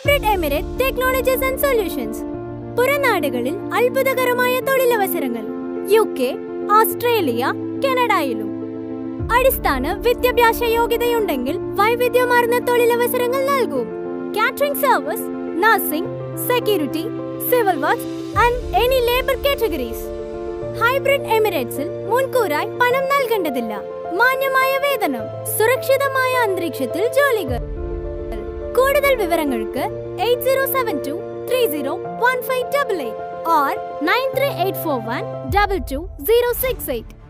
hybrid emirate technologies and solutions പുറനാടുകളിൽ അത്ഭുതകരമായ തൊഴിലവസരങ്ങൾ യു കെ ഓസ്ട്രേലിയ കാനഡയിലും അടിസ്ഥാന വിദ്യാഭ്യാസ യോഗ്യതയുണ്ടെങ്കിൽ വൈവിധ്യമാർന്ന തൊഴിലവസരങ്ങൾ നൽകും catering service nursing security civil works and any labour categories hybrid എമിറേറ്റ്സിൽ മുൻകൂറായി പണം നൽകേണ്ടതില്ല മാന്യമായ വേതനം സുരക്ഷിതമായ അന്തരീക്ഷത്തിൽ ജോലികൾ കൂടുതൽ വിവരങ്ങൾക്ക് eight zero seven two three zero one five double eight or nine three eight four one double two zero six eight